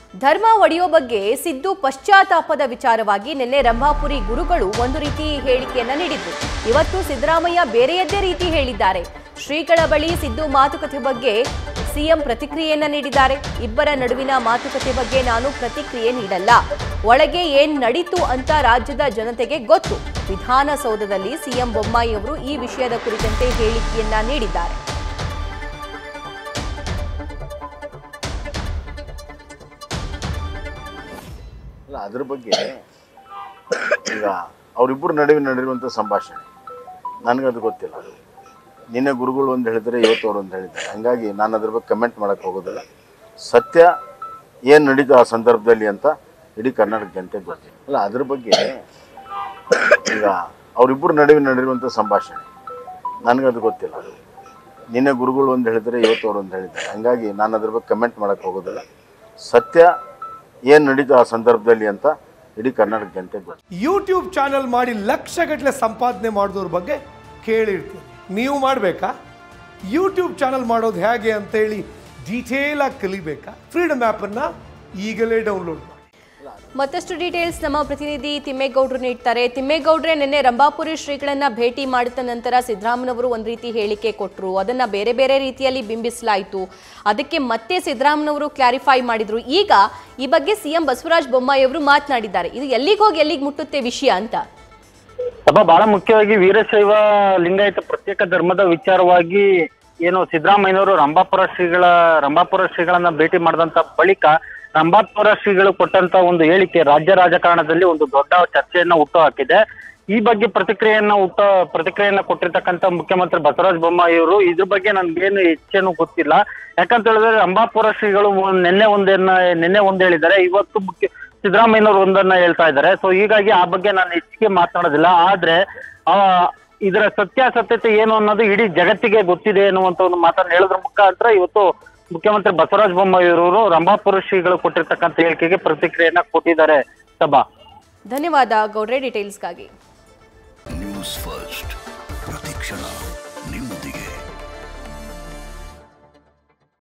ಧರ್ಮ ಒಡೆಯೋ ಬಗ್ಗೆ ಸಿದ್ದು ಪಶ್ಚಾತ್ತಾಪದ ವಿಚಾರವಾಗಿ ನಿನ್ನೆ ರಂಭಾಪುರಿ ಗುರುಗಳು ಒಂದು ರೀತಿ ಹೇಳಿಕೆಯನ್ನ ನೀಡಿದ್ರು ಇವತ್ತು ಸಿದ್ದರಾಮಯ್ಯ ಬೇರೆಯದ್ದೇ ರೀತಿ ಹೇಳಿದ್ದಾರೆ ಶ್ರೀಗಳ ಬಳಿ ಸಿದ್ದು ಮಾತುಕತೆ ಬಗ್ಗೆ ಸಿಎಂ ಪ್ರತಿಕ್ರಿಯೆಯನ್ನ ನೀಡಿದ್ದಾರೆ ಇಬ್ಬರ ನಡುವಿನ ಮಾತುಕತೆ ಬಗ್ಗೆ ನಾನು ಪ್ರತಿಕ್ರಿಯೆ ನೀಡಲ್ಲ ಒಳಗೆ ಏನ್ ನಡೀತು ಅಂತ ರಾಜ್ಯದ ಜನತೆಗೆ ಗೊತ್ತು ವಿಧಾನಸೌಧದಲ್ಲಿ ಸಿಎಂ ಬೊಮ್ಮಾಯಿ ಅವರು ಈ ವಿಷಯದ ಕುರಿತಂತೆ ಹೇಳಿಕೆಯನ್ನ ನೀಡಿದ್ದಾರೆ ಅಲ್ಲ ಅದ್ರ ಬಗ್ಗೆ ಈಗ ಅವರಿಬ್ಬರು ನಡುವೆ ನಡೆಯುವಂಥ ಸಂಭಾಷಣೆ ನನಗದು ಗೊತ್ತಿಲ್ಲ ನಿನ್ನೆ ಗುರುಗಳು ಒಂದು ಹೇಳಿದರೆ ಇವತ್ತು ಅವ್ರು ಒಂದು ಹೇಳಿದ್ದಾರೆ ಹಂಗಾಗಿ ನಾನು ಅದ್ರ ಬಗ್ಗೆ ಕಮೆಂಟ್ ಮಾಡೋಕ್ಕೆ ಹೋಗೋದಿಲ್ಲ ಸತ್ಯ ಏನು ನಡೀತು ಆ ಸಂದರ್ಭದಲ್ಲಿ ಅಂತ ಇಡೀ ಕರ್ನಾಟಕ ಜನತೆಗೆ ಗೊತ್ತಿಲ್ಲ ಅಲ್ಲ ಅದ್ರ ಬಗ್ಗೆ ಈಗ ಅವರಿಬ್ಬರು ನಡುವೆ ನಡೆಯುವಂಥ ಸಂಭಾಷಣೆ ನನಗದು ಗೊತ್ತಿಲ್ಲ ನಿನ್ನೆ ಗುರುಗಳು ಒಂದು ಹೇಳಿದರೆ ಇವತ್ತು ಅವ್ರು ಒಂದು ಹೇಳಿದ್ದಾರೆ ಹಂಗಾಗಿ ನಾನು ಅದ್ರ ಬಗ್ಗೆ ಕಮೆಂಟ್ ಮಾಡೋಕ್ಕೆ ಹೋಗೋದಿಲ್ಲ ಸತ್ಯ ಏನು ನಡೀತು ಆ ಸಂದರ್ಭದಲ್ಲಿ ಅಂತ ಇಡೀ ಕರ್ನಾಟಕ ಜನತೆಗೆ ಗೊತ್ತು ಯೂಟ್ಯೂಬ್ ಚಾನಲ್ ಮಾಡಿ ಲಕ್ಷಗಟ್ಟಲೆ ಸಂಪಾದನೆ ಮಾಡಿದವ್ರ ಬಗ್ಗೆ ಕೇಳಿರ್ತೀರಿ ನೀವು ಮಾಡಬೇಕಾ ಯೂಟ್ಯೂಬ್ ಚಾನಲ್ ಮಾಡೋದು ಹೇಗೆ ಅಂತೇಳಿ ಡೀಟೇಲ್ ಆಗಿ ಕಲಿಬೇಕಾ ಫ್ರೀಡಮ್ ಆ್ಯಪನ್ನು ಈಗಲೇ ಡೌನ್ಲೋಡ್ ಮಾಡಿ ಮತ್ತಷ್ಟು ಡೀಟೇಲ್ಸ್ ನಮ್ಮ ಪ್ರತಿನಿಧಿ ತಿಮ್ಮೇಗೌಡರು ನೀಡ್ತಾರೆ ತಿಮ್ಮೇಗೌಡ್ರೆ ನಿನ್ನೆ ರಂಭಾಪುರಿ ಶ್ರೀಗಳನ್ನ ಭೇಟಿ ಮಾಡಿದ ನಂತರ ಸಿದ್ದರಾಮನವರು ಒಂದು ರೀತಿ ಹೇಳಿಕೆ ಕೊಟ್ಟರು ಅದನ್ನ ಬೇರೆ ಬೇರೆ ರೀತಿಯಲ್ಲಿ ಬಿಂಬಿಸಲಾಯಿತು ಅದಕ್ಕೆ ಮತ್ತೆ ಸಿದ್ದರಾಮನವರು ಕ್ಲಾರಿಫೈ ಮಾಡಿದ್ರು ಈಗ ಈ ಬಗ್ಗೆ ಸಿಎಂ ಬಸವರಾಜ ಬೊಮ್ಮಾಯಿ ಅವರು ಮಾತನಾಡಿದ್ದಾರೆ ಇದು ಎಲ್ಲಿಗೆ ಹೋಗಿ ಎಲ್ಲಿಗೆ ಮುಟ್ಟುತ್ತೆ ವಿಷಯ ಅಂತ ಅಪ್ಪ ಬಹಳ ಮುಖ್ಯವಾಗಿ ವೀರಶೈವ ಲಿಂಗಾಯತ ಪ್ರತ್ಯೇಕ ಧರ್ಮದ ವಿಚಾರವಾಗಿ ಏನು ಸಿದ್ದರಾಮಯ್ಯನವರು ರಂಭಾಪುರ ಶ್ರೀಗಳ ರಂಭಾಪುರ ಶ್ರೀಗಳನ್ನ ಭೇಟಿ ಮಾಡಿದಂತ ಬಳಿಕ ರಂಭಾಪುರ ಶ್ರೀಗಳು ಕೊಟ್ಟಂತ ಒಂದು ಹೇಳಿಕೆ ರಾಜ್ಯ ರಾಜಕಾರಣದಲ್ಲಿ ಒಂದು ದೊಡ್ಡ ಚರ್ಚೆಯನ್ನ ಹುಟ್ಟು ಹಾಕಿದೆ ಈ ಬಗ್ಗೆ ಪ್ರತಿಕ್ರಿಯೆಯನ್ನ ಹುಟ್ಟ ಪ್ರತಿಕ್ರಿಯೆಯನ್ನ ಕೊಟ್ಟಿರ್ತಕ್ಕಂಥ ಮುಖ್ಯಮಂತ್ರಿ ಬಸವರಾಜ ಬೊಮ್ಮಾಯಿ ಅವರು ಇದ್ರ ಬಗ್ಗೆ ನನ್ಗೇನು ಹೆಚ್ಚೇನು ಗೊತ್ತಿಲ್ಲ ಯಾಕಂತ ಹೇಳಿದ್ರೆ ರಂಭಾಪುರ ಶ್ರೀಗಳು ಒಂದ್- ನಿನ್ನೆ ಒಂದನ್ನ ನಿನ್ನೆ ಒಂದ್ ಹೇಳಿದ್ದಾರೆ ಇವತ್ತು ಮುಖ್ಯ ಸಿದ್ದರಾಮಯ್ಯನವರು ಒಂದನ್ನ ಹೇಳ್ತಾ ಇದ್ದಾರೆ ಸೊ ಹೀಗಾಗಿ ಆ ಬಗ್ಗೆ ನಾನು ಹೆಚ್ಚಿಗೆ ಮಾತನಾಡೋದಿಲ್ಲ ಆದ್ರೆ ಆ ಇದರ ಸತ್ಯಾಸತ್ಯತೆ ಏನು ಅನ್ನೋದು ಇಡೀ ಜಗತ್ತಿಗೆ ಗೊತ್ತಿದೆ ಅನ್ನುವಂತ ಒಂದು ಮಾತನ್ನ ಹೇಳೋದ್ರ ಮುಖಾಂತರ ಇವತ್ತು ಮುಖ್ಯಮಂತ್ರಿ ಬಸವರಾಜ ಬೊಮ್ಮಾಯಿ ಅವರು ರಂಭಾಪುರ ಶ್ರೀಗಳು ಕೊಟ್ಟಿರ್ತಕ್ಕಂಥ ಹೇಳಿಕೆಗೆ ಪ್ರತಿಕ್ರಿಯೆಯನ್ನ ಕೊಟ್ಟಿದ್ದಾರೆ ಸಭಾ ಧನ್ಯವಾದ ಗೌಡ್ರೆ ಡೀಟೇಲ್ಸ್ಗಾಗಿ ನ್ಯೂಸ್ ಫಸ್ಟ್ ಪ್ರತಿಕ್ಷಣ ನಿಮ್ಮೊಂದಿಗೆ